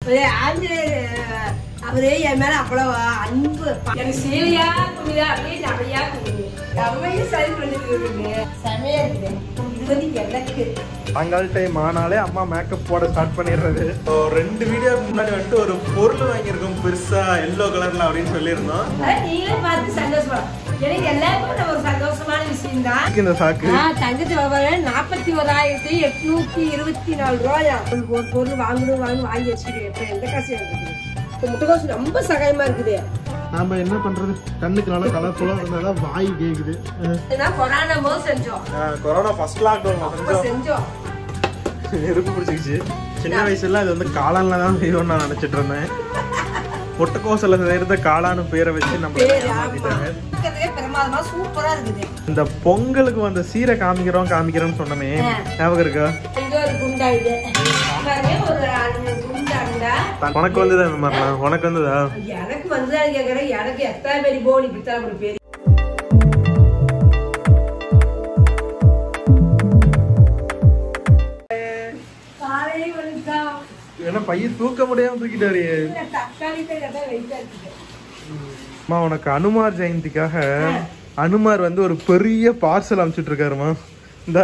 ஒரு ஆஞ்சநேயர் அவரு என் மேல அவ்வளவு அன்பு எனக்கு சீலையா புரியுதா அப்படியே நிறையா செம்மையும் சரி பண்ணிருக்கு செம்மையா இருக்குது இது வந்து எனக்கு சாயங்கால டைம் ஆனாலே அம்மா மேக்கப் போட ஸ்டார்ட் பண்ணிடுறது ஸோ ரெண்டு வீடியோக்கு முன்னாடி வந்துட்டு ஒரு பொருள் வாங்கியிருக்கோம் பெருசா எல்லோ கலர்ல அப்படின்னு சொல்லியிருந்தோம் அதான் நீங்களே பார்த்து சந்தோஷப்படும் எனக்கு எல்லாருக்கும் ஒரு சந்தோஷமான விஷயம் தான் இந்த சாக்கு தங்கத்து வியாபாரம் நாற்பத்தி ஓராயிரத்தி எட்நூத்தி இருபத்தி நாலு ரூபாயா உங்களுக்கு ஒரு பொருள் வாங்கணும் வாங்கணும் வாங்கி வச்சுக்கிறேன் இப்ப எந்த காசு இருக்குது இந்த முட்டைக்கோசு ரொம்ப சகாயமா இருக்குது நாம என்ன பண்றது கண்ணுக்கு நல்லா கலர்ஃபுல்லா இருந்தாதான் வாய் கேக்குது ஏன்னா கொரோனா போது செஞ்சோம் கொரோனா ஃபர்ஸ்ட் லாக்டவுன் அப்ப செஞ்சோம் நெருப்பு பிடிச்சிக்கிச்சு சின்ன வயசுல இது வந்து காளான்ல தான் செய்வோம்னு நான் நினைச்சிட்டு இருந்தேன் முட்டைக்கோசல செய்யறத காளான்னு பேரை வச்சு நம்ம பேரு, ஆமா. மாத்திட்டாங்க இருக்கிறதுலே பிரமாதமா சூப்பரா இருக்குது இந்த பொங்கலுக்கு வந்த சீரை காமிக்கிறோம் காமிக்கிறோம்னு சொன்னமே ஆ. ஞாபகம் இருக்கா இது ஒரு குண்டா இது பாருங்க, ஒரு அஞ்சு குண்டாண்டா உனக்கு வந்ததா இந்த மாதிரிலாம் உனக்கு வந்ததா எனக்கு வந்து கேக்குறேன் எனக்கு எத்தனை பேர் போன் இப்படித்தான் அப்படி பேர் காலையே வந்துட்டான் ஏன்னா பையன் தூக்க முடியாம தூக்கிட்டாரு தக்காளி தான் வெயிட்டா இருக்குது அம்மா உனக்கு அனுமார் ஜெயந்திக்காக அனுமார் வந்து ஒரு பெரிய பார்சல் அனுப்பிச்சிட்டு இருக்காருமா இந்த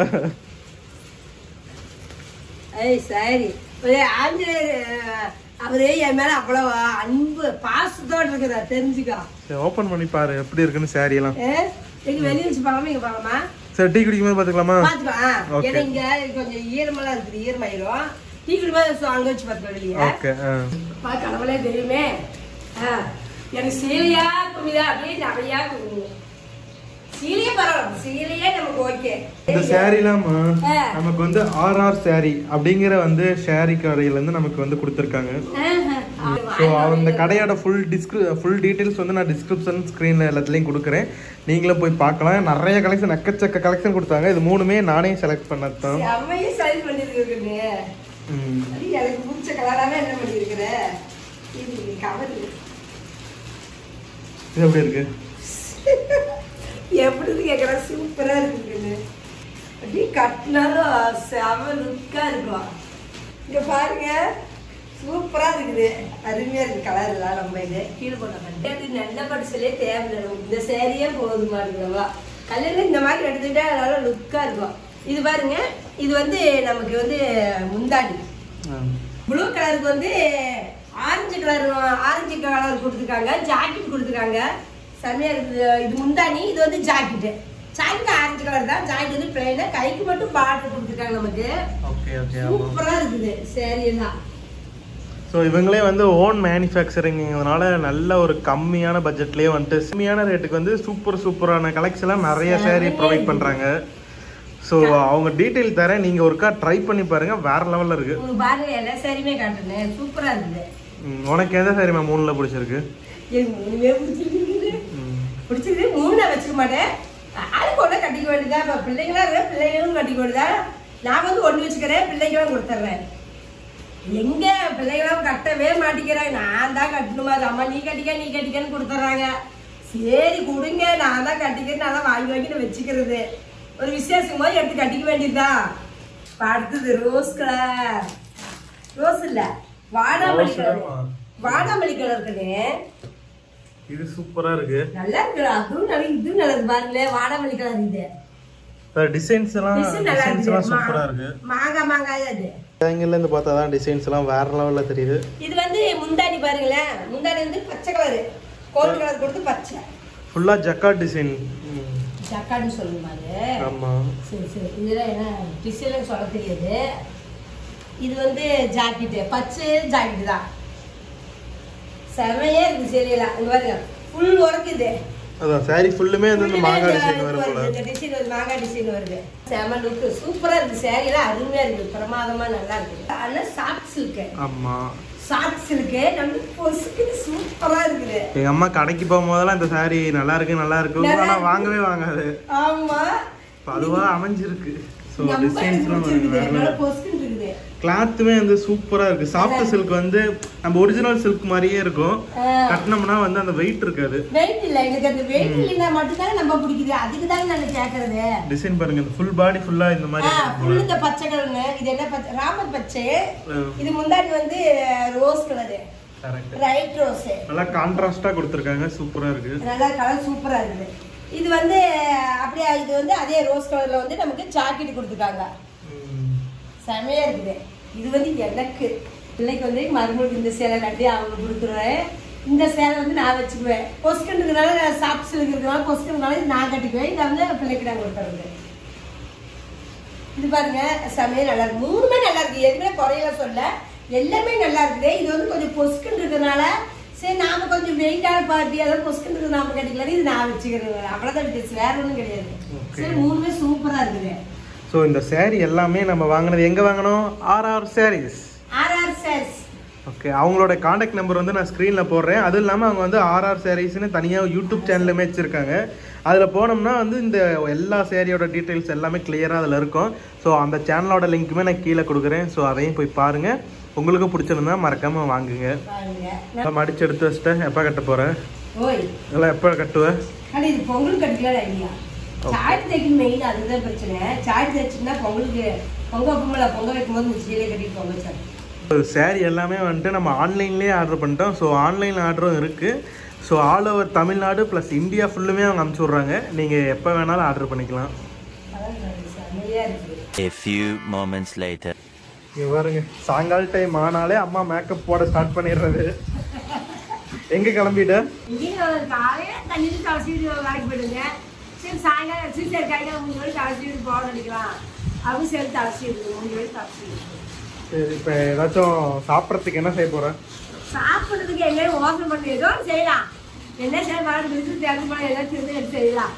ஐய் சரி ஒரு ஆஞ்சநேயர் அவரு என் மேல அவ்வளவு அன்பு பாசத்தோட இருக்குதா தெரிஞ்சுக்கோ ஓபன் பண்ணி பாரு எப்படி இருக்குன்னு saree எல்லாம் ஏ, இங்க வெளிய வச்சு பார்க்காம இங்க பார்க்கலாமா சரி டீ குடிக்கும் போது பாத்துக்கலாமா பாத்துக்கோ ஆ. Okay. ஏன்னா இங்க கொஞ்சம் ஈரமெல்லாம் இருக்குது ஈரமாயிரும் டீ குடிமா அங்க வச்சு பாத்துக்கோ வெளியே ஓகே பா கடவுளே தெரியுமே ஆ, எனக்கு சீலையா குமிதா அப்படியே நிறையா குமி சீலையே பரவாயில்ல சீலையே நமக்கு ஓகே இந்த சாரீலாம் ஆ. நமக்கு வந்து ஆர்ஆர் saree அப்படிங்கிற வந்து ஷேரி கடையில இருந்து நமக்கு வந்து கொடுத்துருக்காங்க ஸோ அந்த கடையோட ஃபுல் டிஸ்கிரி ஃபுல் டீட்டெயில்ஸ் வந்து நான் டிஸ்கிரிப்ஷன் ஸ்க்ரீனில் எல்லாத்துலேயும் கொடுக்குறேன் நீங்களும் போய் பார்க்கலாம் நிறைய கலெக்ஷன் எக்கச்சக்க கலெக்ஷன் கொடுத்தாங்க இது மூணுமே நானே செலக்ட் பண்ணது தான் செம்மையும் சரி பண்ணிருக்குன்னு ம். எனக்கு பிடிச்ச கலராவே என்ன பண்ணிருக்கிற இது கவர் இது எப்படி இருக்கு எப்படி கேக்குற சூப்பரா இருக்குன்னு அப்படியே கட்டினாலும் செம லுக்கா இருக்கும் இங்க பாருங்க சூப்பரா இருக்குது அருமையா இருக்கு கலர் எல்லாம் நம்ம இது கீழே போட்ட நல்ல படிச்சலே தேவையில்லை நமக்கு இந்த சேரியே போதுமா இருக்குவா கல்யாணம் இந்த மாதிரி எடுத்துக்கிட்டா நல்லா லுக்கா இருக்கும் இது பாருங்க இது வந்து நமக்கு வந்து முந்தாடி ப்ளூ கலருக்கு வந்து ஆரஞ்சு கலர் ஆரஞ்சு கலர் கொடுத்துருக்காங்க ஜாக்கெட் கொடுத்துருக்காங்க செம்மையா இருக்குது இது முந்தானி இது வந்து ஜாக்கெட்டு ஜாக்கெட் ஆரஞ்சு கலர் தான் ஜாக்கெட் வந்து பிளைனா கைக்கு மட்டும் பார்டர் கொடுத்துருக்காங்க நமக்கு ஓகே ஓகே ஆமாம் சூப்பரா இருக்குது சரி எல்லாம் ஸோ இவங்களே வந்து ஓன் மேனுஃபேக்சரிங்கிறதுனால நல்ல ஒரு கம்மியான பட்ஜெட்லேயே வந்துட்டு கம்மியான ரேட்டுக்கு வந்து சூப்பர் சூப்பரான கலெக்ஷன்லாம் நிறைய சேரீ ப்ரொவைட் பண்ணுறாங்க ஸோ அவங்க டீட்டெயில் தரேன் நீங்கள் ஒருக்கா ட்ரை பண்ணி பாருங்கள் வேற லெவலில் இருக்குது உங்களுக்கு பாருங்க எல்லா சாரியுமே காட்டுனேன் சூப்பரா இருக்குது ம், உனக்கு எந்த சாரிமா மூணில் பிடிச்சிருக்கு எனக்கு மூணுமே பிடிச்சிருக்கு ம். பிடிச்சது மூணு நான் வச்சுக்க மாட்டேன் ஆளுக்கு ஒண்ணு கட்டிக்க வேண்டியதா இப்ப பிள்ளைங்களா இருந்தா பிள்ளைங்களும் கட்டிக்க வேண்டியதா நான் வந்து ஒண்ணு வச்சுக்கிறேன் பிள்ளைங்களும் கொடுத்துட்றேன் எங்க பிள்ளைங்களும் கட்டவே மாட்டேங்கிறாங்க நான் தான் கட்டணுமா அம்மா நீ கட்டிக்க நீ கட்டிக்கன்னு கொடுத்துட்றாங்க சரி கொடுங்க நான் தான் கட்டிக்கிறேன் நான் தான் வாங்கி வாங்கி நான் வச்சுக்கிறது ஒரு விசேஷம் போது எடுத்து கட்டிக்க வேண்டியதுதான் இப்ப அடுத்தது ரோஸ் கலர் ரோஸ் இல்ல வாடாமல்லி Rose கலர் ஆமா. வாடாமல்லி கலர் இருக்குன்னு இது சூப்பராக இருக்குது நல்லா இருக்கு அதுவும் நல்லா இதுவும் நல்லா இருக்கு பாருங்களேன் வாடாமல்லி கலர் இது டிசைன்ஸ் எல்லாம் டிசைன் நல்லா டிசைன்ஸ் எல்லாம் இருக்கு சூப்பராக இருக்குது மா- மாங்காய் மாங்காய் அது தேங்கில இருந்து பார்த்தா தான் டிசைன்ஸ் எல்லாம் வேற லெவலில் தெரியுது இது வந்து முந்தாடி பாருங்களேன் முந்தாடி வந்து பச்சை கலரு கோல்டு கலர் கொடுத்து பச்சை ஃபுல்லாக ஜக்காட் டிசைன் ஜக்கான்னு சொல்லுங்க அது ஆமாம் சரி சரி இதெல்லாம் என்ன டிசைன் சொல்ல தெரியாது இது வந்து ஜாக்கெட்டு பச்சை ஜாக்கெட்டு தான் செமையே இருக்கு சரியெல்லாம் இது பாருங்க ஃபுல் ஒர்க் இது அதான் சாரி ஃபுல்லுமே வந்து இந்த மாங்காய் டிசைன் வரும் போல இந்த டிசைன் வருது மாங்காய் டிசைன் வருது செம லுக்கு சூப்பரா இருக்கு சேரீ எல்லாம் அருமையா இருக்கு பிரமாதமா நல்லா இருக்கு ஆனா சாக்ஸ் இருக்கு ஆமாம் சாக்ஸ் இருக்கு நம்ம பொசுக்கு சூப்பரா இருக்குது எங்க அம்மா கடைக்கு போகும்போதெல்லாம் இந்த saree நல்லா இருக்கு நல்லா இருக்கு நல்லா ஆனா இருக்கு. வாங்கவே வாங்காது ஆமா இப்ப அதுவா அமைஞ்சிருக்கு ஸோ நம்ம எனக்கு டிசைன்ஸ்லாம் பிடிச்சிருக்குது. வேற நல்லா பொசுக்குன்னு இருக்குது. கிளாத்துமே வந்து சூப்பரா இருக்கு சாஃப்ட் சில்க் வந்து நம்ம ஒரிஜினல் சில்க் மாதிரியே இருக்கும் ஆ. கட்டினோம்னா வந்து அந்த வெயிட் இருக்காது weight இல்ல எனக்கு அந்த weight இல்லைன்னா மட்டும்தானே நம்ம பிடிக்குது அதுக்கு தானே நான் கேக்குறது டிசைன் பாருங்க இந்த ஃபுல் பாடி ஃபுல்லா இந்த மாதிரி ஆ, full இந்த பச்சை கலருங்க இது என்ன பச்சை ராமர் பச்சை ஆ. இது முந்தாடி வந்து rose colour correct right rose நல்லா கான்ட்ராஸ்டா கொடுத்துருக்காங்க சூப்பரா இருக்கு நல்லா கலர் சூப்பரா இருக்குது இது வந்து அப்படியே இது வந்து அதே ரோஸ் கலர்ல வந்து நமக்கு ஜாக்கெட் கொடுத்துருக்காங்க ம். செமையா இருக்குது இது வந்து எனக்கு பிள்ளைக்கு வந்து மருமகளுக்கு இந்த சேலை கட்டி அவங்க கொடுத்துருவேன் இந்த சேலை வந்து நான் வச்சுக்குவேன் பொஸ்கன்றதுனால சாப்ஸ் இருக்கிறதுனால பொஸ்கன்றதுனால இது நான் கட்டிக்குவேன் இதை வந்து பிள்ளைக்கு நான் கொடுத்துறது இது பாருங்க செமையா நல்லா இருக்கு மூணுமே நல்லா இருக்கு எதுவுமே குறையில சொல்ல எல்லாமே நல்லா இருக்குது இது வந்து கொஞ்சம் பொஸ்குன்னு இருக்கிறதுனால சரி நாம கொஞ்சம் வெயிட்டான பார்ட்டி அதாவது பொஸ்குன்னு இருக்கிறது நாம கட்டிக்கலாம் இது நான் வச்சுக்கிறேன் அவ்வளோதான் வித்தியாசம் வேற ஒன்றும் கிடையாது Okay. சரி மூணுமே சூப்பரா இருக்குது ஸோ இந்த saree எல்லாமே நம்ம வாங்கினது எங்க வாங்கினோம் RR sarees RR sarees okay அவங்களோட காண்டாக்ட் நம்பர் வந்து நான் ஸ்க்ரீனில் போடுறேன் அதுவும் இல்லாமல் அவங்க வந்து ஆர்ஆர் சாரீஸ்னு தனியாக யூடியூப் சேனலுமே வச்சுருக்காங்க அதில் போனோம்னா வந்து இந்த எல்லா சேரீயோட டீட்டெயில்ஸ் எல்லாமே கிளியராக அதில் இருக்கும் ஸோ அந்த சேனலோட லிங்க்குமே நான் கீழே கொடுக்குறேன் ஸோ அதையும் போய் பாருங்கள் உங்களுக்கும் பிடிச்சிருந்தா மறக்காமல் வாங்குங்க பாருங்க நான் மடிச்சு எடுத்து வச்சுட்டேன் எப்போ கட்ட போகிறேன் ஓய் இதெல்லாம் எப்போ கட்டுவேன் ஆனால் இது பொங்கல் கட்டிக்கலாம் ஐடியா சாடி தைக்கணும் மெயின் அதுதான் பிரச்சனை சாடி தைச்சுன்னா பொங்கலுக்கு பொங்க வைப்போம்ல பொங்க வைக்கும்போது முச்சியிலே கட்டிட்டு பொங்க வச்சாங்க சேரீ எல்லாமே வந்துட்டு நம்ம ஆன்லைன்லேயே ஆர்டர் பண்ணிட்டோம் ஸோ ஆன்லைன் ஆர்டரும் இருக்குது so all over Tamil Nadu plus India ஃபுல்லுமே அவங்க அனுப்பிச்சி விட்றாங்க நீங்கள் எப்போ வேணாலும் ஆர்டர் பண்ணிக்கலாம் அதான் செம்மையாக இருக்குது A few moments later. இங்க பாருங்க சாயங்கால டைம் ஆனாலே அம்மா மேக்கப் போட ஸ்டார்ட் பண்ணிடுறது எங்க கிளம்பிட்ட இங்கேயும் காலையில தண்ணியில் கலசிட்டு வேலைக்கு போயிடுங்க சரி சாயங்காலம் சரி சரி கையில் மூணு மணி கலசிட்டு போட நினைக்கலாம் அவங்க சரி தலசிடுது மூணு மணி தலசிடுது சரி இப்போ ஏதாச்சும் சாப்பிட்றதுக்கு என்ன செய்ய போற சாப்பிட்றதுக்கு எங்கேயும் ஓசனை பண்ணி ஏதோ ஒண்ணு செய்யலாம் என்ன செய்ய மாதிரி விருது தேர்ந்து போனால் எல்லாம் திரும்ப எடுத்து செய்யலாம்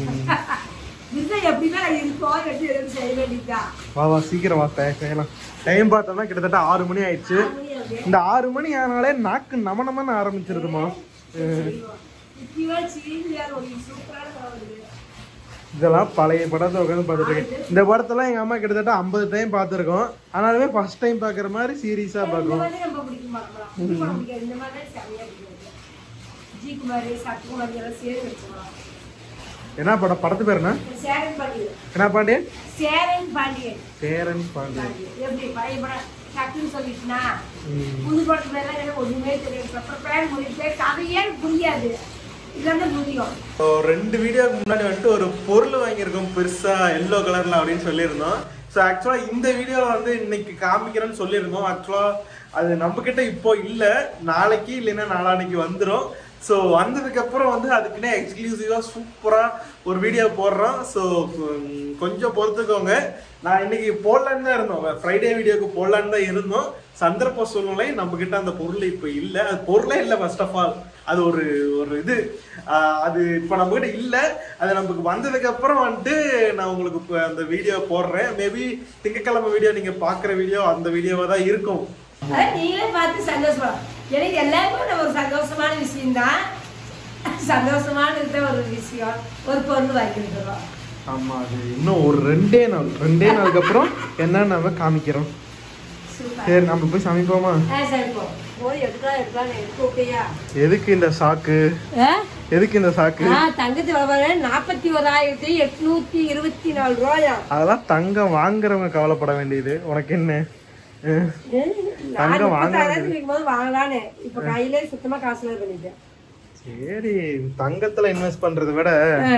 விருது எப்படின்னா இருக்கும் எடுத்து எடுத்து செய்ய வேண்டியதுதான் வா வா சீக்கிரம் வா தே- செய்யலாம் டைம் பார்த்தோம்னா கிட்டத்தட்ட ஆறு மணி ஆயிடுச்சு இந்த ஆறு மணி ஆனாலே நாக்கு நம நமன்னு ஆரம்பிச்சிருதுமா இப்படிலாம் சீனி வேற ஒரு சூப்பரான படம் வருது இதெல்லாம் பழைய படத்தை உட்காந்து பார்த்துட்டு இருக்கேன் இந்த படத்தெல்லாம் எங்க அம்மா கிட்டத்தட்ட ஐம்பது டைம் பார்த்துருக்கோம் ஆனாலுமே ஃபர்ஸ்ட் டைம் பார்க்குற மாதிரி சீரியஸாக இந்த பார்க்கும் மாதிரி ரொம்ப பிடிக்க மாட்டோம் இந்த படம் பிடிக்காது இந்த மாதிரி தான் செம்மையா பிடிக்கும் ஜி குமார் சத்குமார் எல்லாம் சேர்த்து வச்சுக்கலாம் என்ன படம் படத்து பேர் என்ன சேரன் பாண்டியன் என்ன பாண்டியன் சேரன் பாண்டியன் சேரன் பாண்டியன் பாண்டியன். எப்படி பழைய படம் டக்குன்னு சொல்லிட்டுனா ம். புது படத்துல எல்லாம் எனக்கு ஒண்ணுமே தெரியாது அப்புறம் பேர் முடிச்சு கதையே எனக்கு புரியாது இதெல்லாம் புரியும் ஸோ ரெண்டு வீடியோக்கு முன்னாடி வந்துட்டு ஒரு பொருள் வாங்கியிருக்கோம் பெருசா எல்லோ கலர்ல அப்படின்னு சொல்லியிருந்தோம் ஸோ ஆக்சுவலாக இந்த வீடியோவில் வந்து இன்னைக்கு காமிக்கிறேன்னு சொல்லியிருந்தோம் ஆக்சுவலாக அது நம்ம கிட்ட இப்போ இல்லை நாளைக்கு இல்லைன்னா நாளான்னைக்கு வந்துடும் ஸோ வந்ததுக்கப்புறம் வந்து அதுக்குன்னே எக்ஸ்க்ளூசிவாக சூப்பராக ஒரு வீடியோ போடுறோம் ஸோ கொஞ்சம் பொறுத்துக்கோங்க நான் இன்னைக்கு போடலான்னு தான் இருந்தோம் ஃப்ரைடே வீடியோக்கு போடலான்னு தான் இருந்தோம் சந்தர்ப்ப சூழ்நிலை நம்ம கிட்ட அந்த பொருள் இப்போ இல்லை அது பொருளே இல்லை ஃபர்ஸ்ட் ஆஃப் ஆல் அது ஒரு ஒரு இது ஆஹ் அது இப்போ நம்ம கிட்ட இல்லை அது நமக்கு வந்ததுக்கு அப்புறம் வந்துட்டு நான் உங்களுக்கு இப்போ அந்த வீடியோ போடுறேன் மேபி திங்கக்கிழமை வீடியோ நீங்க பார்க்குற வீடியோ அந்த வீடியோவா தான் இருக்கும் அதான் நீங்களே பார்த்து சந்தோஷப்படும் எனக்கு எல்லாருமே நம்ம ஒரு சந்தோஷமான விஷயம்தான் சந்தோஷமான இருக்கிற ஒரு விஷயம் ஒரு பொருள் வாங்கியிருக்கிறோம் ஆமா அது இன்னும் ஒரு ரெண்டே நாள் ரெண்டே நாளுக்கு அப்புறம் என்ன நம்ம காமிக்கிறோம் சூப்பர் சரி நம்ம போய் சமைப்போமா ஆ சரி போ போய் எடுக்கலாம் எடுக்கலாம் கூப்பிட்டியா எதுக்கு இந்த சாக்கு எதுக்கு இந்த சாக்கு ஆ தங்கத்து வியாபாரம் நாற்பத்தி ஓராயிரத்தி எட்நூத்தி இருபத்தி நாலு ரூபாயா அதெல்லாம் தங்கம் வாங்குறவங்க கவலைப்பட வேண்டியது உனக்கு என்ன அஹ், நான் தங்கம் முப்பத்தாயிரத்துக்கு விற்கும்போது வாங்கலான்னு இப்ப கையிலே சுத்தமா காசுல பண்ணிட்டேன் சரி தங்கத்துல இன்வெஸ்ட் பண்றதை விட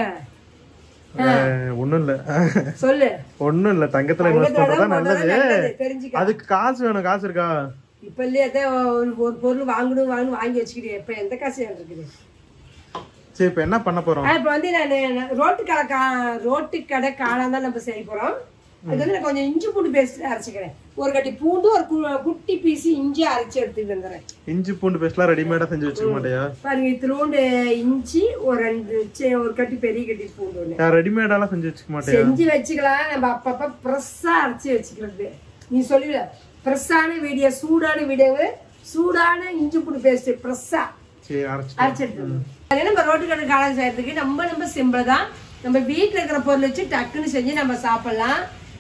ஆ, ஒன்றும் இல்லை சொல்லு ஒன்றும் இல்லை தங்கத்துல இன்வெஸ்ட் பண்றது தான் தங்கத்துல நல்லது நல்லது, தெரிஞ்சுக்க. அதுக்கு காசு வேணும் காசு இருக்கா இப்ப இல்லையே அதான் ஒரு ஒரு பொருள் வாங்கணும் வாங்கணும் வாங்கி வச்சுக்கிட்டே இப்ப எந்த காசு என்கிட்ட இருக்குது சரி இப்போ என்ன பண்ண போறோம் ஆ, இப்ப வந்து நான் ரோட்டு கடை கா ரோட்டு கடை காளான் தான் நம்ம செய்ய போறோம் அது வந்து நான் கொஞ்சம் இஞ்சி பூண்டு பேஸ்ட் அரைச்சிக்கிறேன் ஒரு கட்டி பூண்டு ஒரு கு- குட்டி பீஸ் இஞ்சி அரைச்சி எடுத்துட்டு வந்துடுறேன் இஞ்சி பூண்டு பேஸ்ட்லாம் ரெடிமேடா செஞ்சு வச்சுக்க மாட்டியா பாருங்க இத்திலூண்டு இஞ்சி ஒரு ரெண்டு சி- ஒரு கட்டி பெரிய கட்டி பூண்டு ஒண்ணு நான் ரெடிமேடாலாம் செஞ்சு வச்சுக்க மாட்டியா செஞ்சு வச்சுக்கலாம் நம்ம அப்பப்ப ஃப்ரெஷ்ஷா அரைச்சி வச்சுக்கிறது நீ சொல்லுவ ஃப்ரெஷ்ஷான வீடியோ சூடான வீடியோவு சூடான இஞ்சி பூண்டு பேஸ்ட் ஃப்ரெஷ்ஷா சரி அரைச்சு அரைச்சிட்டு அதே நம்ம ரோட்டு கடை காலம் செய்யறதுக்கு நம்ம நம்ம சிம்பிள் தான் நம்ம வீட்டில் இருக்கிற பொருள் வச்சு டக்குன்னு செஞ்சு நம்ம சாப்பிடலாம்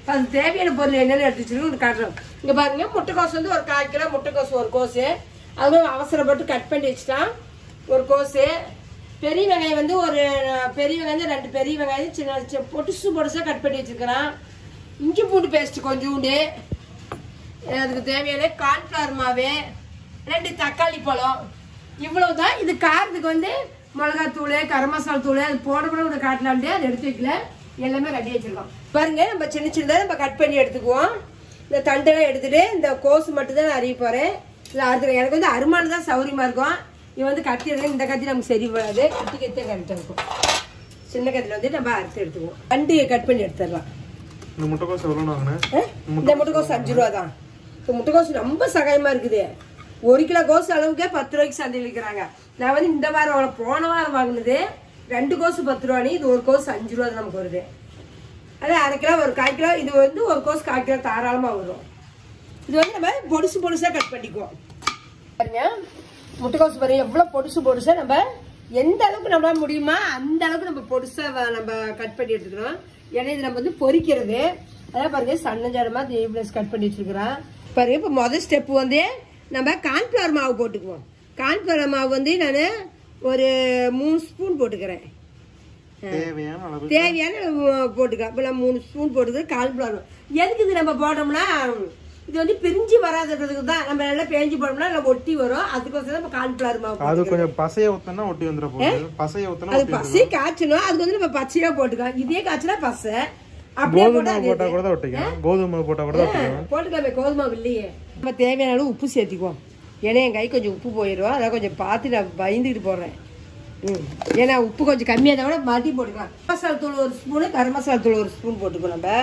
இப்ப அது தேவையான பொருள் என்னென்ன எடுத்து வச்சிருக்கோம் காட்டுறோம் இங்க பாருங்க முட்டைக்கோஸ் வந்து ஒரு கால் கிலோ முட்டைக்கோஸ் ஒரு கோஸு அதுவும் அவசரப்பட்டு கட் பண்ணி வச்சுட்டான் ஒரு கோஸு பெரிய வெங்காயம் வந்து ஒரு பெரிய வெங்காயம் வந்து ரெண்டு பெரிய வெங்காயம் சின்ன சின்ன பொடுசு பொடுசா கட் பண்ணி வச்சிருக்கிறான் இஞ்சி பூண்டு பேஸ்ட் கொஞ்சோண்டு அதுக்கு தேவையான கார்ன்ஃப்ளவர் மாவு ரெண்டு தக்காளி பழம் இவ்வளவுதான் இது காரத்துக்கு வந்து மிளகாத்தூள் கரம் மசாலா தூள் அது போட கூட ஒரு காட்டலான்ட்டு அதை எடுத்து வைக்கல எல்லாமே ரெடி வச்சிருக்கோம் பாருங்க நம்ம சின்ன சின்னதாக நம்ம கட் பண்ணி எடுத்துக்குவோம் இந்த தண்டெல்லாம் எடுத்துட்டு இந்த கோஸ் மட்டும் தான் நான் அறிய போறேன் இல்லை அறுத்துக்கிறேன் எனக்கு வந்து அருமானம் தான் சௌரியமா இருக்கும் இது வந்து கத்தி எடுக்க இந்த கத்தி நமக்கு சரி வராது கத்தி கத்தி கரெக்டாக இருக்கும் சின்ன கத்தியில் வந்து நம்ம அறுத்து எடுத்துக்குவோம் வண்டி கட் பண்ணி எடுத்துடலாம் இந்த முட்டைக்கோஸ் எவ்வளோ வாங்கினேன் ஆ? இந்த முட்டைக்கோஸ் அஞ்சு ரூபா தான் இந்த முட்டைக்கோஸ் ரொம்ப சகாயமா இருக்குது ஒரு கிலோ கோஸ் அளவுக்கே பத்து ரூபாய்க்கு சந்தையில் விற்கிறாங்க நான் வந்து இந்த வாரம் வாங்கின- போன வாரம் வாங்கினது ரெண்டு கோஸ் பத்து ரூபானி இது ஒரு கோஸ் அஞ்சு ரூபா தான் நமக்கு வருது அதே அரை கிலோ ஒரு கால் கிலோ இது வந்து ஒரு கோஸ் கால் கிலோ தாராளமாக வரும் இது வந்து நம்ம பொடுசு பொடுசா கட் பண்ணிக்குவோம் பாருங்க முட்டைக்கோஸ் பாருங்க எவ்வளோ பொடுசு பொடுசா நம்ம எந்த அளவுக்கு நம்மளால முடியுமா அந்த அளவுக்கு நம்ம பொடுசா வ- நம்ம கட் பண்ணி எடுத்துக்கிறோம் ஏன்னா இது நம்ம வந்து பொரிக்கிறது அதான் பாருங்க சன்னஞ்சாரமா தேவ்னஸ் கட் பண்ணி வச்சிருக்கிறோம் பாருங்க இப்போ முதல் ஸ்டெப் வந்து நம்ம கார்ன்ஃப்ளவர் மாவு போட்டுக்குவோம் கார்ன்ஃப்ளவர் மாவு வந்து நான் ஒரு மூணு ஸ்பூன் போட்டுக்கிறேன் தேவையான அளவு தேவையான அஹ், போட்டுக்கலாம் இப்போ நான் மூணு ஸ்பூன் போட்டுக்கிறேன் கார்ன்ஃப்ளவர் எதுக்கு இது நம்ம போட்டோம்னா இது வந்து பிரிஞ்சு வராதுன்றதுக்கு தான் நம்ம நல்லா பேஞ்சு போட்டோம்னா நல்லா ஒட்டி வரும் அதுக்கோசரம் நம்ம கார்ன்ஃப்ளவர் மாவு அது போட்டுக்கிறோம். கொஞ்சம் பசைய ஊத்தனா ஒட்டி வந்துட போகுது பசைய ஊத்தனா அது ஒட்டி பசி காய்ச்சணும் அதுக்கு வந்து நம்ம பச்சையா போட்டுக்கலாம் இதே காய்ச்சினா பசை அப்படியே கோதுமை போட்டா மாவு போட்டா கூட தான் ஒட்டிக்கலாம் கோதுமை மாவு போட்டா கூட தான் ஒட்டிக்கலாம் போட்டுக்கலாமே கோதுமை மாவு இல்லையே நம்ம தேவையான அளவு உப்பு சேர்த்திக்குவோம் ஏன்னா என் கை கொஞ்சம் உப்பு போயிடும் அதான் கொஞ்சம் பார்த்து நான் பயந்துக்கிட்டு போடுறேன் ம் ஏன்னா உப்பு கொஞ்சம் கம்மியாக தான் கூட மறுபடியும் போட்டுக்கலாம் மசாலா தூள் ஒரு ஸ்பூனு கரம் மசாலா தூள் ஒரு ஸ்பூன் போட்டுக்கோ நம்ம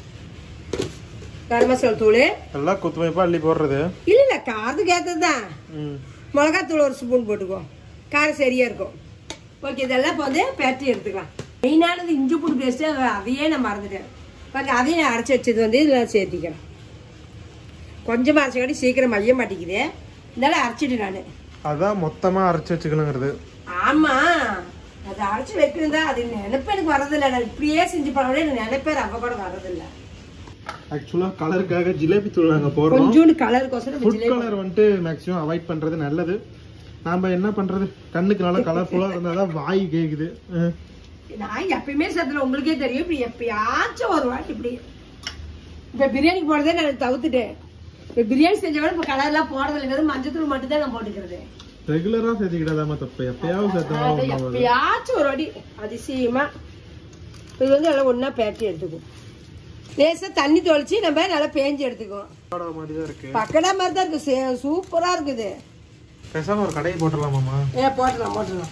கரம் மசாலா தூள் எல்லாம் குத்து வைப்பா அள்ளி போடுறது இல்லை இல்லை காரத்துக்கு ஏற்றது தான் ம் மிளகாத்தூள் ஒரு ஸ்பூன் போட்டுக்கோ காரம் சரியா இருக்கும் ஓகே இதெல்லாம் இப்போ வந்து பேட்டி எடுத்துக்கலாம் மெயினானது இஞ்சி பூண்டு பேஸ்ட்டு அதையே நான் மறந்துட்டேன் பாருங்க அதையும் நான் அரைச்சி வச்சது வந்து இதில் சேர்த்திக்கிறேன் கொஞ்சமாக அரைச்சக்காட்டி சீக்கிரம் மைய மாட்டேங்குது இதெல்லாம் அரைச்சிட்டு நான் அதான் மொத்தமா அரைச்சு வச்சுக்கணுங்கிறது ஆமாம் அதை அரைச்சி வைக்கணும் தான் அது நினைப்பு எனக்கு வரதில்லை நான் இப்படியே செஞ்சு பண்ண எனக்கு நினைப்பே ரவ கூட வரதில்லை ஆக்சுவலா கலருக்காக ஜிலேபி தூள் நாங்க போடுறோம் கொஞ்சோண்டு கலருக்கோசரம் ஃபுட் கலர் வந்துட்டு மேக்ஸிமம் அவாய்ட் பண்றது நல்லது நாம என்ன பண்றது கண்ணுக்கு நல்லா கலர்ஃபுல்லா இருந்தாதான் வாய் கேக்குது அஹ். நான் எப்பயுமே சத்துல உங்களுக்கே தெரியும் இப்படி எப்பயாச்சும் ஒரு வாட்டி இப்படி இப்ப பிரியாணி போடுறதே நான் தவிர்த்துட்டேன் இப்ப பிரியாணி செஞ்சவங்க இப்ப கலர்லாம் போடுறது இல்லை மஞ்சத்தூள் மட்டும் தான் நான் போட்டுக்கிறது ரெகுலரா சேர்த்துக்கிட்டாதாம தப்பு எப்பயாவது அது சேர்த்தா எப்பயாச்சும் ஒரு வாட்டி அதிசயமா இது வந்து நல்லா ஒண்ணா பேட்டி எடுத்துக்கும் லேசா தண்ணி தொளிச்சு நம்ம நல்லா பேஞ்சு எடுத்துக்குவோம் மாதிரி தான் இருக்கு பக்கடா மாதிரி தான் இருக்கு சே- சூப்பரா இருக்குது பேசாம ஒரு கடையை போட்டுடலாமாமா ஏ போட்டுடலாம் போட்டுடலாம்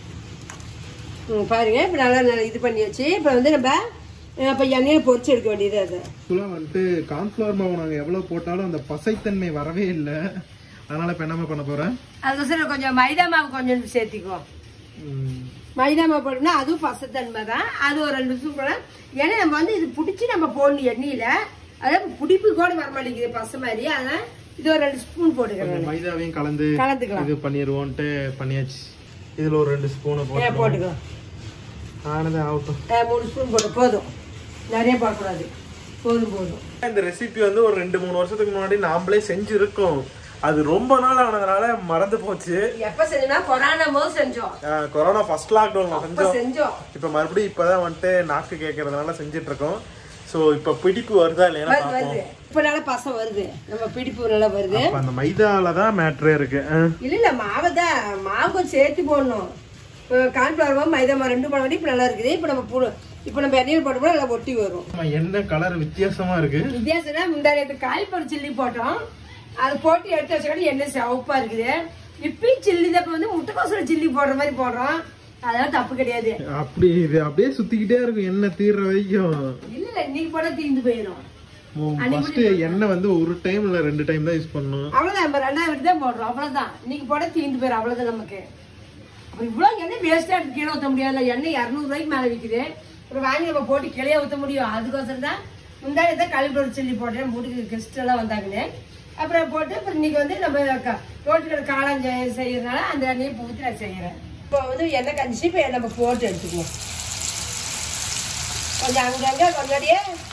ம் பாருங்க இப்போ நல்லா நல்லா இது பண்ணி வச்சு இப்போ வந்து நம்ம இப்போ எண்ணெயில் பொரிச்சு எடுக்க வேண்டியது அது ஆக்சுவலா வந்துட்டு கார்ன்ஃபிளவர் மாவு நாங்க எவ்வளவு போட்டாலும் அந்த பசைத்தன்மை வரவே இல்லை அதனால இப்ப என்னமா பண்ண போறேன் அதுக்கோசரம் கொஞ்சம் மைதா மாவு கொஞ்சம் சேர்த்திக்குவோம் ம். மைதா மாவு போட்டோம்னா அதுவும் பசத்தன்மை தான் அது ஒரு ரெண்டு ஸ்பூன் போடலாம் ஏன்னா நம்ம வந்து இது பிடிச்சி நம்ம போடணும் எண்ணெயில் அதாவது பிடிப்பு கூட வர மாட்டேங்குது பசை மாதிரி அதனால் இது ஒரு ரெண்டு ஸ்பூன் போட்டுக்கிறேன் கொஞ்சம் மைதாவையும் கலந்து கலந்துக்கலாம் இது பண்ணிடுவோன்ட்டு பண்ணியாச்சு இதுல ஒரு ரெண்டு ஸ்பூனை ஏன் போட்டு போட்டுக்கலாம் ஆனது ஆகட்டும் ஆ, மூணு ஸ்பூன் போட்டு போதும் நிறைய போடக்கூடாது போதும் போதும் இந்த ரெசிபி வந்து ஒரு ரெண்டு மூணு வருஷத்துக்கு முன்னாடி நாமளே செஞ்சிருக்கோம் அது ரொம்ப நாள் ஆனதுனால மறந்து போச்சு எப்போ செஞ்சோம்னா கொரோனா போது செஞ்சோம் ஆஹ் கொரோனா ஃபர்ஸ்ட் லாக்டவுன்ல இப்போ செஞ்சோம் செஞ்சோம் இப்ப மறுபடியும் இப்பதான் வந்துட்டு நாக்கு கேட்கறதுனால செஞ்சுட்டு இருக்கோம் சோ இப்ப பிடிப்பு வருதா இல்லையா வருது பார்ப்போம் வருது இப்போ நல்லா பசம் வருது நம்ம பிடிப்பு நல்லா வருது அப்ப அந்த மைதால தான் மேட்ரே இருக்கு ஆஹ். இல்ல இல்ல மாவை தான் மாவு கொஞ்சம் சேர்த்து போடணும் இப்போ கான்ஃபிளவர் மாவு மைதா மாவு ரெண்டு போட இப்போ நல்லா இருக்குது இப்போ நம்ம புடு இப்போ நம்ம எண்ணெயில் போட்டோம்னா நல்லா ஒட்டி வரும் ஆமா, என்ன கலர் வித்தியாசமா இருக்கு வித்தியாசம்னா முந்தா நேற்று காய்பரு சில்லி போட்டோம் அது போட்டு எடுத்து வச்சக்காட்டி எண்ணெய் சிவப்பா இருக்குது இப்பயும் சில்லி தான் இப்போ வந்து முட்டைக்கோசர சில்லி போடுற மாதிரி போடுறோம் அதெல்லாம் தப்பு கிடையாது அப்படி இது அப்படியே சுத்திக்கிட்டே இருக்கும் எண்ணெய் தீர்ற வரைக்கும் இல்ல இல்ல இன்னைக்கு போட தீர்ந்து போயிடும் ஃபர்ஸ்ட் எண்ணெய் வந்து ஒரு டைம் இல்ல ரெண்டு டைம் தான் யூஸ் பண்ணணும் அவ்வளவுதான் நம்ம ரெண்டாயிரம் விட்டு தான் போடுறோம் அவ்வளவுதான் இன்னைக்கு போட தீர்ந்து போயிடும் அவ்வளவுதான் நமக்கு அப்புறம் இவ்வளவு எண்ணெய் வேஸ்டா இருக்கு கீழே ஊத்த முடியாதுல்ல எண்ணெய் இரநூறு ரூபாய்க்கு மேல விக்குது அப்புறம் வாங்கி நம்ம போட்டு கிளைய ஊத்த முடியும் அதுக்கோசரம் தான் முந்தாடி தான் கழிப்பொரு சொல்லி போட்டேன் வீட்டுக்கு கெஸ்ட் எல்லாம் வந்தாங்கன்னு அப்புறம் போட்டு அப்புறம் இன்னைக்கு வந்து நம்ம க- ரோட்டுக்கு காளான் செய்- செய்யறதுனால அந்த எண்ணெயை ஊற்றி நான் செய்யறேன் இப்போ வந்து எண்ணெய் கஞ்சி இப்போ நம்ம போட்டு எடுத்துக்குவோம் கொஞ்சம் அங்கங்க கொஞ்சடியே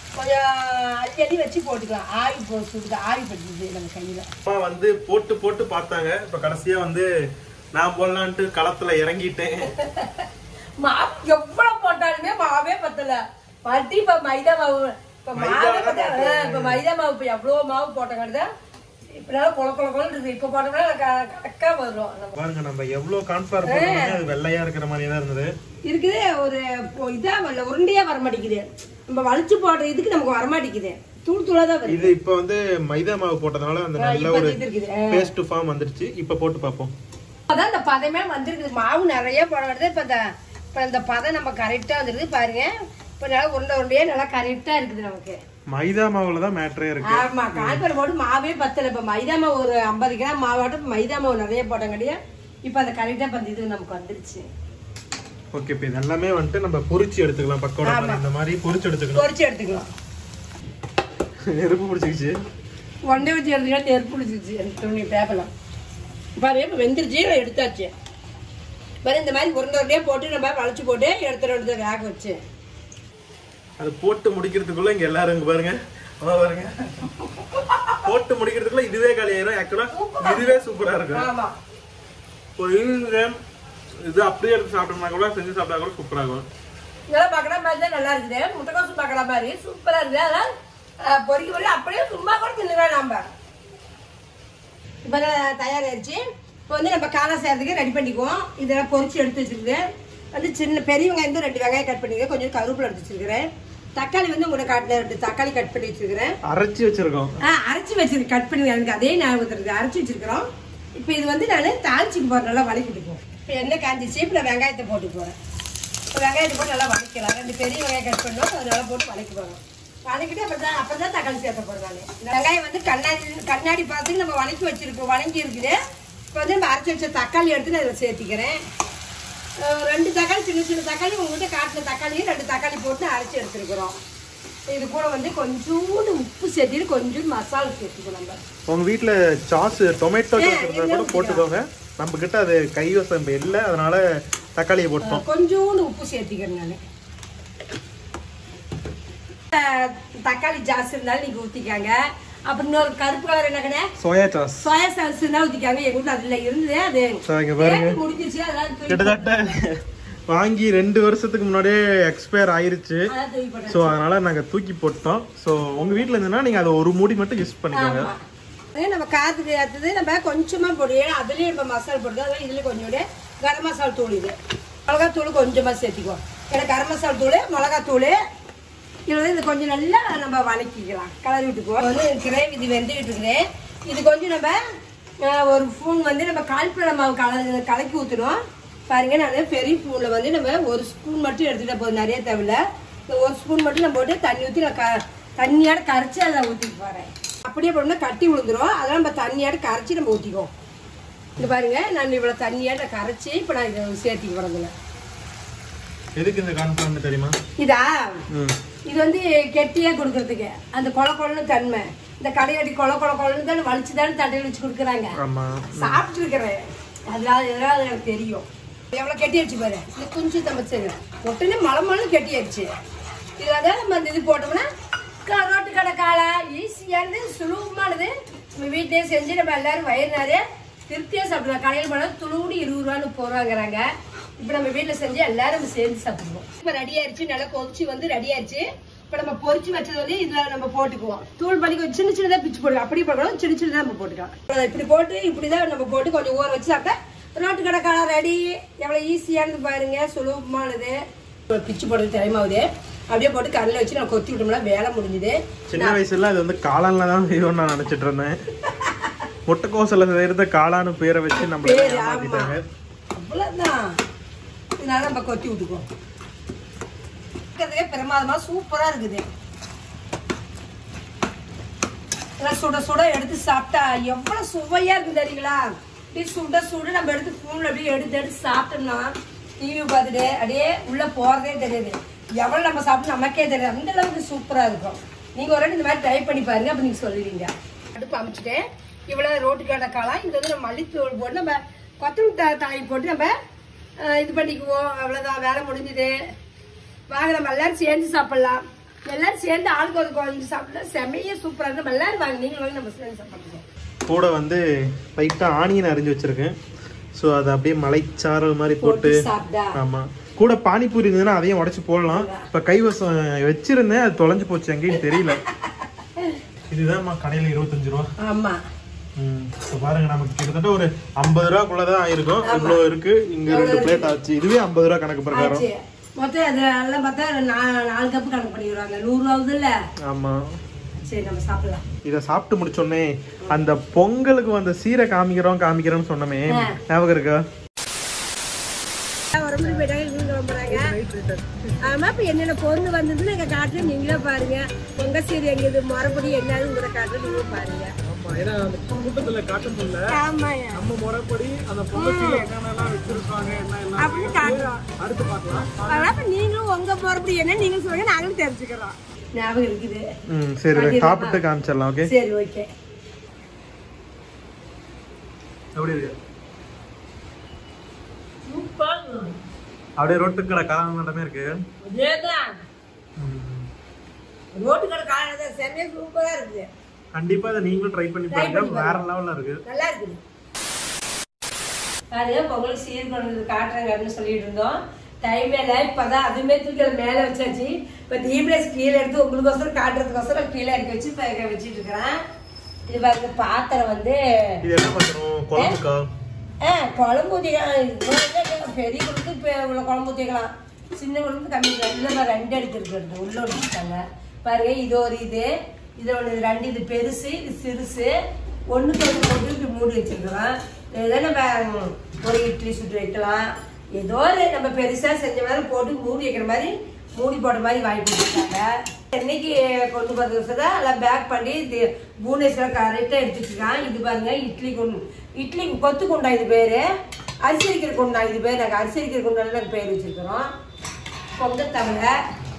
கொஞ்சம் அள்ளி அள்ளி வச்சு போட்டுக்கலாம் ஆவி போ சுடுது ஆவி பட்டுது நம்ம கையில் அம்மா வந்து போட்டு போட்டு பார்த்தாங்க இப்ப கடைசியா வந்து நான் போடலான்ட்டு களத்துல இறங்கிட்டேன் மாவு எவ்வளவு போட்டாலுமே மாவே பத்தல மறுபடி இப்ப மைதா மாவு இப்ப மாவே மைதா பத்த தான் ஆ, இப்ப மைதா மாவு இப்ப எவ்வளவு மாவு போட்டங்கிறது இப்ப நல்லா கொல கொல கொல இருக்கு இப்ப போட்டோம்னா கரெக்டா வரும் நம்ம பாருங்க நம்ம எவ்வளவு கான்ஃபிளவர் போட்டோமே அது வெள்ளையா இருக்கிற மாதிரி தான் இருந்தது இருக்குது ஒரு பொ- இதா வரல உருண்டையா வர மாட்டேங்குது நம்ம வலிச்சு போடுற இதுக்கு நமக்கு வர மாட்டேங்குது தூள் தூளா தான் வருது இது இப்ப வந்து மைதா மாவு போட்டதுனால அந்த நல்ல இப்ப ஒரு இது இருக்குது ஆ. பேஸ்ட் ஃபார்ம் வந்துருச்சு இப்ப போட்டு பார்ப்போம் அதான் இந்த பதமே வந்திருக்குது மாவு நிறைய போட வருது இப்ப இந்த இப்ப இந்த பதம் நம்ம கரெக்டா வந்துருது பாருங்க இப்ப நல்லா உருண்டை உருண்டையா நல்லா கரெக்டா இருக்குது நமக்கு மைதா மாவுல தான் மேட்டரே இருக்கு ஆமா கால்பர் போட்டு மாவே பத்தல இப்ப மைதா மாவு ஒரு ஐம்பது கிராம் மாவாட்டம் மைதா மாவு நிறைய போட்டங்காட்டியா இப்ப அந்த கரெக்டா பந்து இது நமக்கு வந்துருச்சு ஓகே இப்ப இது எல்லாமே வந்துட்டு நம்ம பொரிச்சு எடுத்துக்கலாம் பக்கோடா மாதிரி இந்த மாதிரி பொரிச்சு எடுத்துக்கணும் பொரிச்சு எடுத்துக்கலாம் நெருப்பு பிடிச்சிக்கிச்சு ஒன்றை வச்சு எடுத்துக்கலாம் நெருப்பு பிடிச்சிருச்சு எனக்கு துணி பேப்பலாம் பாரு இப்ப வெந்துருச்சு எடுத்தாச்சு பாரு இந்த மாதிரி உருண்டை உருண்டையா போட்டு நம்ம வளைச்சு போட்டு எடுத்துட்டு எடுத்து வேக வச்சு அது போட்டு முடிக்கிறதுக்குள்ள இங்க எல்லாரும் இங்க பாருங்க அம்மா பாருங்க போட்டு முடிக்கிறதுக்குள்ள இதுவே காலியாயிரும் ஆக்சுவலா இதுவே சூப்பரா இருக்கும் ஆமா இப்போ இது இது அப்படியே எடுத்து சாப்பிட்டோம்னா கூட செஞ்சு சாப்பிட்டா கூட சூப்பரா இருக்கும் நல்லா பார்க்கலாம் மாதிரி தான் நல்லா இருக்குது முட்டைக்கோசு பார்க்கலாம் மாதிரி சூப்பரா இருக்குது அதான் அஹ், பொரிக்க பொரிக்க அப்படியே சும்மா கூட தின்னுக்கலாம் நம்ம இப்போ தயாராகிடுச்சு இப்போ வந்து நம்ம காலை செய்யறதுக்கு ரெடி பண்ணிக்குவோம் இதெல்லாம் பொரிச்சு எடுத்து வச்சிருக்கேன் வந்து சின்ன பெரிய வெங்காயம் வந்து ரெண்டு வெங்காயம் கட் பண்ணிக்கிறேன் கொஞ்சம் கருவேப்பிலை எடுத்து வச்சிருக்கிறேன் தக்காளி வந்து உங்கள்கிட்ட காட்டின ரெண்டு தக்காளி கட் பண்ணி வச்சிருக்கிறேன் அரைச்சி வச்சிருக்கோம் ஆ அரைச்சி வச்சிருக்கேன் கட் பண்ணி எனக்கு அதே ஞாபகத்தில் இருக்குது அரைச்சி வச்சிருக்கிறோம் இப்போ இது வந்து நான் தாளிச்சுக்கு போகிறேன் நல்லா வதக்கிட்டு போகிறேன் இப்போ எண்ணெய் காஞ்சிச்சு இப்போ நான் வெங்காயத்தை போட்டு போகிறேன் இப்போ வெங்காயத்தை போட்டு நல்லா வதக்கலாம் ரெண்டு பெரிய வெங்காயம் கட் பண்ணோம் அது நல்லா போட்டு வதக்கி போகிறோம் வதக்கிட்டு அப்புறம் தான் அப்புறம் தான் தக்காளி சேர்த்த போகிறேன் நான் இந்த வெங்காயம் வந்து கண்ணாடி கண்ணாடி பார்த்துக்கு நம்ம வதக்கி வச்சிருக்கோம் வதங்கி இருக்குது இப்போ வந்து நம்ம அரைச்சி வச்ச தக்காளி எடுத்து நான் இதில் சேர்த்திக்கிறேன் அஹ் ரெண்டு தக்காளி சின்ன சின்ன தக்காளி உங்ககிட்ட காட்டின தக்காளியும் ரெண்டு தக்காளி போட்டு அரைச்சி எடுத்துருக்குறோம் இது கூட வந்து கொஞ்சோண்டு உப்பு சேர்த்திட்டு கொஞ்சோண்டு மசாலா சேர்த்துக்கணும் நம்ம உங்க வீட்ல சாஸ் டொமேட்டோ ஏ, சாஸ் இருந்தா இல்ல, கூட போட்டுக்கோங்க நம்ம கிட்ட அது கைவசம் இப்ப இல்ல அதனால தக்காளியை போட்டோம் கொஞ்சோண்டு உப்பு சேர்த்திக்கிறேன் நான் தக்காளி ஜாஸ்தி இருந்தாலும் நீங்க ஊத்திக்காங்க அப்புறம் இன்னொரு கருப்பு கலர் என்னக்கண்ணே சோயா சாஸ் சோயா சாஸ் இருந்தா ஊத்திக்காங்க எங்க வீட்டுல அதுல இருந்தது அது So, இங்க பாருங்க. date முடிஞ்சிச்சு அதான் தூக்கி கிட்டத்தட்ட வாங்கி ரெண்டு வருஷத்துக்கு முன்னாடியே எக்ஸ்பயர் ஆயிருச்சு அதான் தூக்கி போட்டேன் ஸோ அதனால நாங்க தூக்கி போட்டோம் ஸோ உங்க வீட்ல இருந்ததுன்னா நீங்க அதை ஒரு மூடி மட்டும் யூஸ் பண்ணிக்கோங்க ஆமா. அதே நம்ம காத்துக்கு ஏற்றது நம்ம கொஞ்சமா போடுவோம் ஏன்னா அதுலயும் நம்ம மசாலா போடுறோம் அதனால இதுல கொஞ்சோட கரம் மசாலா தூள் இது மிளகாத்தூள் கொஞ்சமா சேர்த்திக்குவோம் ஏன்னா கரம் மசாலா தூள் மிளகாத்தூள் இது வந்து இது கொஞ்சம் நல்லா நம்ம வதக்கிக்கலாம் கலரி விட்டுக்குவோம் வந்து கிரேவி இது வெந்துகிட்டு இருக்குது இது கொஞ்சம் நம்ம அஹ், ஒரு ஸ்பூன் வந்து நம்ம கால்பழ மாவு கல கலக்கி ஊற்றணும் பாருங்க நான் பெரிய ஸ்பூனில் வந்து நம்ம ஒரு ஸ்பூன் மட்டும் எடுத்துகிட்ட போதும் நிறைய தேவையில்ல இந்த ஒரு ஸ்பூன் மட்டும் நான் போட்டு தண்ணி ஊற்றி நான் க தண்ணியோட கரைச்சி அதை ஊற்றிட்டு போகிறேன் அப்படியே போட்டோம்னா கட்டி விழுந்துரும் அதெல்லாம் நம்ம தண்ணியோட கரைச்சி நம்ம ஊற்றிக்குவோம் இந்த பாருங்க நான் இவ்வளோ தண்ணியோட கரைச்சி இப்போ நான் இதை சேர்த்திக்க போகிறதில்ல எதுக்கு இந்த கான்ஃபிளவர் தெரியுமா இதா ம் இது வந்து கெட்டியா கொடுக்கறதுக்கு அந்த கொல கொலன்னு தன்மை இந்த கடையடி கொல கொல கொலன்னு தான் வலிச்சு தானே தட்டையில் வச்சு கொடுக்குறாங்க ஆமா சாப்பிட்டு இருக்கிறேன் அதனால இதெல்லாம் எனக்கு தெரியும் எவ்வளவு கெட்டியாச்சு பாரு இது கொஞ்சம் தமைச்சது உடனே மலை மலை கெட்டியாச்சு இது அதான் நம்ம அந்த இது போட்டோம்னா க- ரோட்டு கடை காலை ஈஸியானது சுலபமானது நம்ம வீட்டிலேயே செஞ்சு நம்ம எல்லாரும் வயிறு நிறைய திருப்தியாக சாப்பிடலாம் கடையில் போனால் துளுடி இருபது ரூபான்னு போடுறாங்கிறாங்க இப்போ நம்ம வீட்டில் செஞ்சு எல்லாரும் நம்ம சேர்ந்து சாப்பிடுவோம் இப்போ ரெடி ஆயிடுச்சு நல்லா கொதிச்சு வந்து ரெடி ஆயிடுச்சு இப்போ நம்ம பொரிச்சு வச்சது வந்து இதில் நம்ம போட்டுக்குவோம் தூள் பண்ணி கொஞ்சம் சின்ன சின்னதாக பிச்சு போடுவோம் அப்படி போடணும் சின்ன சின்னதாக நம்ம போட்டுக்கலாம் இப்படி போட்டு இப்படி தான் நம்ம போட்டு கொஞ்சம் ஊற வச்சு சாப்பிட்டா ரோட்டு கடை காலை ரெடி எவ்வளோ ஈஸியானது பாருங்க சுலபமானது இப்போ பிச்சு போடுறது டைம் ஆகுது அப்படியே போட்டு கல்லில் வச்சு நான் கொத்தி விட்டோம்னா வேலை முடிஞ்சுது சின்ன வயசுல அது வந்து காளான்ல தான் செய்வோம்னு நான் நினைச்சிட்டு இருந்தேன் முட்டைக்கோசல செய்யறத காளான்னு பேரை வச்சு நம்மள பேரு, ஆமா. ஏமாத்திட்டாங்க அவ்வளோதான் இதனால நம்ம கொத்தி விட்டுக்குவோம் இருக்கிறதுலே பிரமாதமா சூப்பரா இருக்குது நல்லா சுட சுட எடுத்து சாப்பிட்டா எவ்வளவு சுவையா இருக்கு தெரியுங்களா அப்படியே சுட சுட நம்ம எடுத்து ஸ்பூன்ல அப்படியே எடுத்து எடுத்து சாப்பிட்டோம்னா டிவி பார்த்துட்டு அப்படியே உள்ள போறதே தெரியாது எவ்வளவு நம்ம சாப்பிட்டு நமக்கே தெரியாது அந்த அளவுக்கு சூப்பரா இருக்கும் நீங்க ஒரு வாட்டி இந்த மாதிரி ட்ரை பண்ணி பாருங்க அப்ப நீங்க சொல்லுவீங்க அடுப்பு அமைச்சிட்டேன் இவ்வளவு ரோட்டு கடை காலம் இது வந்து நம்ம மல்லித்தூள் போட்டு நம்ம கொத்தமல்லி தா- தாளி போட்டு நம்ம அஹ், இது பண்ணிக்குவோம் அவ்வளவுதான் வேலை முடிஞ்சுது வாங்க நம்ம எல்லாரும் சேர்ந்து சாப்பிடலாம் எல்லாரும் சேர்ந்து ஆளுக்கு ஒரு குழம்பு சாப்பிட்டா செமையா சூப்பரா இருக்கும் எல்லாரும் வாங்க நீங்களும் வாங்கி நம்ம சேர்ந்து சாப்பிடுவோம் கூட வந்து லைட்டாக ஆனியன் அரிஞ்சு வச்சிருக்கேன் ஸோ அதை அப்படியே மலைச்சாரல் மாதிரி போட்டு சாப்பிட்டா ஆமா கூட பானிபூரி இருந்ததுன்னா அதையும் உடைச்சு போடலாம் இப்ப கைவசம் வச்சிருந்தேன் அது தொலைஞ்சு போச்சு எங்கேயும் தெரியல இதுதான்மா கடையில இருபத்தஞ்சு ரூபா ஆமா ம் இப்போ பாருங்க நமக்கு கிட்டத்தட்ட ஒரு ஐம்பது ரூபாக்குள்ளதான் ஆயிருக்கும் இவ்வளோ இருக்கு இங்க ரெண்டு பிளேட் ஆச்சு இதுவே ஐம்பது ரூபா கணக்கு பிரகாரம் ஆச்சு மொத்தம் அது எல்லாம் பார்த்தா நா- நாலு கப்பு கணக்கு பண்ணிடுவாங்க நூறு ரூபாவது இல்ல ஆமா சரி நம்ம சாப்பிடலாம் இதை சாப்பிட்டு முடிச்சோடனே அந்த பொங்கலுக்கு வந்த சீரை காமிக்கிறோம் காமிக்கிறோம்னு சொன்னமே ஞாபகம் இருக்கா ஒரு மணி போயிட்டாங்க இவங்க கிளம்புறாங்க ஆமா இப்ப என்னென்ன பொருள் வந்ததுன்னு எங்க காட்டுல நீங்களே பாருங்க உங்க சீர் எங்க இது மறுபடி என்னது உங்களை காட்டுல நீங்களும் பாருங்க ஆமா ஏன்னா அந்த கூட்டத்துல காட்ட முடியல ஆமாங்க நம்ம முறைப்படி அந்த பொங்கல் என்னென்னலாம் வச்சிருக்காங்க என்ன அப்படின்னு காட்டுறோம் அடுத்து பார்க்கலாம் அதனால இப்ப நீங்களும் உங்க மறுபடி என்ன நீங்களும் சொல்லுங்க நாங்களும் தெரிஞ்சுக்கிறோம் ஞாபகம் இருக்குது ம் சரி சாப்பிட்டு காமிச்சிடலாம் ஓகே சரி ஓகே எப்படி இருக்கு அப்படியே ரோட்டு கடை காலங்கட்டமே இருக்கு அதேதான் ரோட்டு கடை காலையில செம்மையா சூப்பரா இருக்குது கண்டிப்பா இதை நீங்களும் ட்ரை பண்ணி பாருங்க வேற லெவல்ல இருக்கு நல்லா இருக்குது பாருங்க பொங்கல் சீர் கொண்டு காட்டுறாங்க அப்படின்னு சொல்லிட்டு இருந்தோம் டைம் இல்லை இப்பதான் அதுவுமே தூக்கி அதை மேல வச்சாச்சு இப்ப டீப்ளேஸ் கீழே எடுத்து உங்களுக்கோசரம் காட்டுறதுக்கோசரம் கீழே இறக்கி வச்சு இப்ப இங்க வச்சிட்டு இருக்கிறேன் இது பாருங்க பாத்திரம் வந்து இது என்ன பண்ணுறோம் குழம்புக்கா ஆ குழம்பு ஊற்றிக்கலாம் இது வந்து பெரிய குழம்பு இப்போ இவ்வளோ குழம்பு ஊற்றிக்கலாம் சின்ன குழம்பு கம்மி இல்லை ரெண்டு எடுத்துருக்கு உள்ள வச்சுட்டாங்க பாருங்க இது ஒரு இது இது ஒன்று இது ரெண்டு இது பெருசு இது சிறுசு ஒன்றுக்கு ஒன்று போட்டு இப்படி மூடி வச்சிருக்கலாம் ஏதோ நம்ம ம், ஒரு இட்லி சுட்டு வைக்கலாம் ஏதோ ஒரு நம்ம பெருசாக செஞ்ச மாதிரி போட்டு மூடி வைக்கிற மாதிரி மூடி போட்ட மாதிரி வாங்கி கொடுத்துருக்காங்க என்னைக்கு கொண்டு போறது தான் எல்லாம் பேக் பண்ணி இது பூனேஸ்வரம் கரெக்டாக எடுத்துட்டு இருக்கான் இது பாருங்க இட்லி கொண்டு இட்லி கொத்து குண்டா இது பேரு அரிசி வைக்கிற குண்டா இது பேர் நாங்கள் அரிசி வைக்கிற குண்டால நாங்கள் பேர் வச்சிருக்கிறோம் பொங்கல் தவளை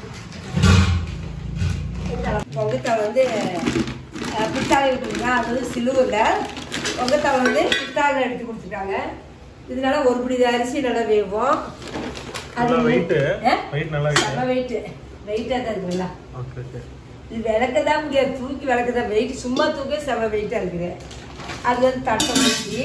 பொங்கத்தவளை வந்து அஹ், பித்தாளை விட்டுருங்க அது வந்து சிலுவில் பொங்கத்தவளை வந்து பித்தாளை எடுத்து கொடுத்துருக்காங்க இதனால ஒரு பிடி அரிசி நல்லா வேகும் நல்லா வெயிட் ஆ? வெயிட் நல்லா வெயிட் செம வெயிட் வெயிட்டாக தான் இருக்குங்களா ஓகே ஓகே இது விளக்க தான் முடியாது தூக்கி விளக்க தான் வெயிட் சும்மா தூக்க செம வெயிட்டாக இருக்குது அது வந்து தட்டை ஊற்றி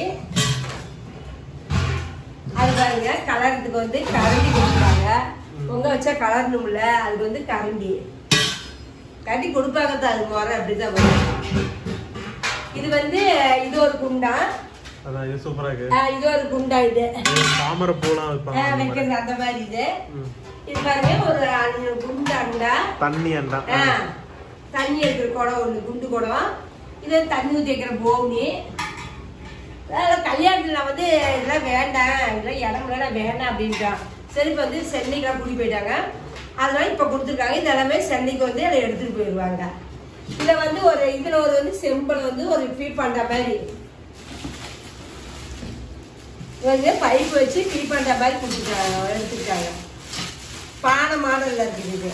அது பாருங்க கலரத்துக்கு வந்து கரண்டி கொடுக்குறாங்க பொங்க வச்சா கலரணும்ல அதுக்கு வந்து கரண்டி கட்டி கொடுப்பாங்க தான் அது முறை அப்படிதான் வரும் இது வந்து இது ஒரு குண்டா அதான் இது சூப்பரா இருக்கு ஆஹ் இது ஒரு குண்டா இது இது தாமரை பூலாம் வைப்பாங்க ஆஹ் அந்த மாதிரி. வைக்கிறது அந்த மாதிரி இது ம். இது பாருங்க ஒரு அஞ்சு குண்டு அண்டா தண்ணி அண்டா ஆ, தண்ணி எடுக்கிற குடம் ஒன்று குண்டு குடம் இது வந்து தண்ணி ஊற்றி வைக்கிற போனி அதாவது கல்யாணத்தில் நான் வந்து இதெல்லாம் வேண்டாம் இதெல்லாம் இடம்லாம் நான் வேண்டாம் அப்படின்ட்டான் சரி இப்போ வந்து சென்னைக்கெல்லாம் கூட்டி போயிட்டாங்க அதனால இப்போ கொடுத்துருக்காங்க இது எல்லாமே சென்னைக்கு வந்து அதை எடுத்துகிட்டு போயிடுவாங்க இதில் வந்து ஒரு இதில் ஒரு வந்து செம்பில் வந்து ஒரு ஃபீட் பண்ணுற மாதிரி வந்து பைப் வச்சு ஃபீட் பண்ணுற மாதிரி கொடுத்துருக்காங்க எடுத்துக்கிட்டாங்க பானை மாடலில் இருக்குது இது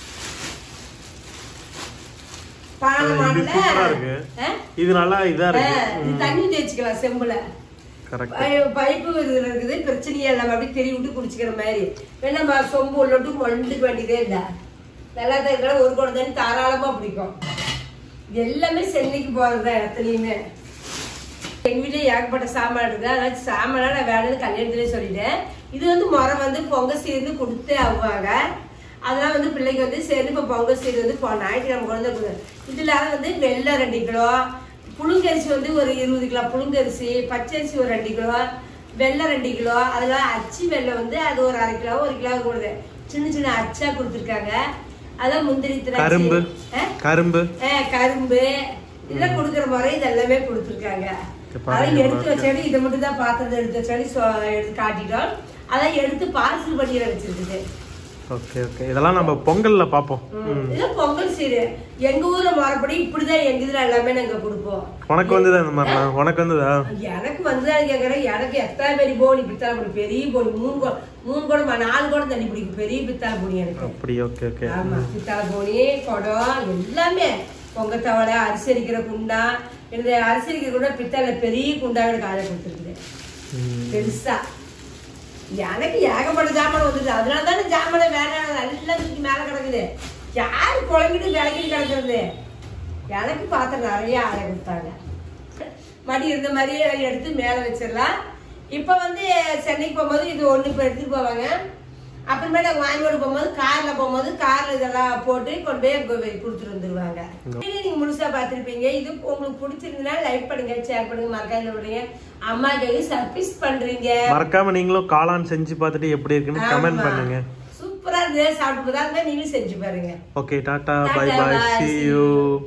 பானை இது மாடல்ல சூப்பரா இருக்கு ஆ? இது நல்லா இதா ஆ, இருக்கு இது தண்ணி தேய்ச்சிக்கலாம் செம்புல கரெக்ட் பை- பைப்பு இதுல இருக்குது பிரச்சனையே இல்லை நம்ம அப்படியே தெரி விட்டு குடிச்சிக்கிற மாதிரி வேணா நம்ம சொம்பு உள்ளட்டு மொண்டுக்க வேண்டியதே இல்லை நல்லா தான் இருக்கிற ஒரு குடம் தண்ணி தாராளமா பிடிக்கும் இது எல்லாமே சென்னைக்கு போறது தான் இடத்துலையுமே எங்க வீட்டுல ஏகப்பட்ட சாமான் இருக்குது அதனால சாமான் நான் வேணும்னு கல்யாணத்துலேயே சொல்லிட்டேன் இது வந்து முறை வந்து பொங்கல் சீர்னு கொடுத்தே ஆகுவாங்க அதெல்லாம் வந்து பிள்ளைக்கு வந்து சரி இப்போ பொங்கல் சீர் வந்து போ ஞாயிற்றுக்கிழமை கொண்டு வந்து கொடுங்க. இதுல வந்து வெள்ளை ரெண்டு கிலோ புழுங்கரிசி வந்து ஒரு இருபது கிலோ புழுங்கரிசி பச்சரிசி ஒரு ரெண்டு கிலோ வெள்ளை ரெண்டு கிலோ அதெல்லாம் அச்சு வெள்ளை வந்து அது ஒரு அரை கிலோ ஒரு கிலோ கொடுக்குது சின்ன சின்ன அச்சா கொடுத்துருக்காங்க அதான் முந்திரி திராட்சை கரும்பு ஆ? கரும்பு ஆ, கரும்பு இதெல்லாம் கொடுக்குற முறை இது எல்லாமே கொடுத்துருக்காங்க இங்க பாருங்க, அதான் எடுத்து இவ்வளவு வச்சாடி இதை மட்டும் தான் பாத்திரத்தை எடுத்து வச்சாடி சொ- எடுத்து காட்டிட்டோம் அதான் எடுத்து பார்சல் பண்ணி வச்சிருக்குது ஓகே ஓகே இதெல்லாம் நம்ம பொங்கல்ல பார்ப்போம் ம். இது பொங்கல் சீரு எங்க ஊர்ல மறுபடி இப்படிதான் எங்க இதுல எல்லாமே நாங்க கொடுப்போம் உனக்கு வந்ததா இந்த மாதிரிலாம் உனக்கு வந்ததா எனக்கு வந்து கேக்குறேன் எனக்கு எத்தனை பெரிய போனி பித்தாளை பொடி பெரிய போனி மூணு குடம் மூணு குடம் நாலு குடம் தண்ணி பிடிக்கும் பெரிய பித்தாளை பொடி எனக்கு அப்படி ஓகே ஓகே ஆமா பித்தாளை போனி குடம் எல்லாமே பொங்க தவளை அரிசி அரிக்கிற குண்டா இந்த அரிசி அரிக்கிற குண்டா பித்தாளை பெரிய குண்டா எனக்கு ஆளை கொடுத்துருக்குது பெருசா எனக்கு ஏகப்பட்ட ஜாமான் வந்துது அதனால தானே ஜாமான் வேணாம் எல்லாம் தூக்கி மேல கிடக்குது யார் குழம்பிட்டு விளக்கிட்டு கிடக்குறது எனக்கு பாத்திரம் நிறைய ஆளை கொடுத்தாங்க மடி இருந்த மாதிரியே எடுத்து மேலே வச்சிடலாம் இப்போ வந்து சென்னைக்கு போகும்போது இது ஒன்று இப்போ எடுத்துட்டு போவாங்க அப்புறமேட்டு அவங்க வாங்கி போகும்போது காரில் போகும்போது காரில் இதெல்லாம் போட்டு கொண்டு போய் அங்கே போய் கொடுத்துட்டு வந்துருவாங்க நீங்க முழுசா பார்த்துருப்பீங்க இது உங்களுக்கு பிடிச்சிருந்ததுன்னா லைக் பண்ணுங்க ஷேர் பண்ணுங்க மறக்காம விடுங்க அம்மா கைக்கு சர்ப்ரைஸ் பண்றீங்க மறக்காம நீங்களும் காளான் செஞ்சு பார்த்துட்டு எப்படி இருக்குன்னு கமெண்ட் ஆமா. பண்ணுங்க சூப்பரா இருந்தது சாப்பிட்டு போதா இருந்தா நீங்களும் செஞ்சு பாருங்க okay tata Tata, bye bye bye, see see you you.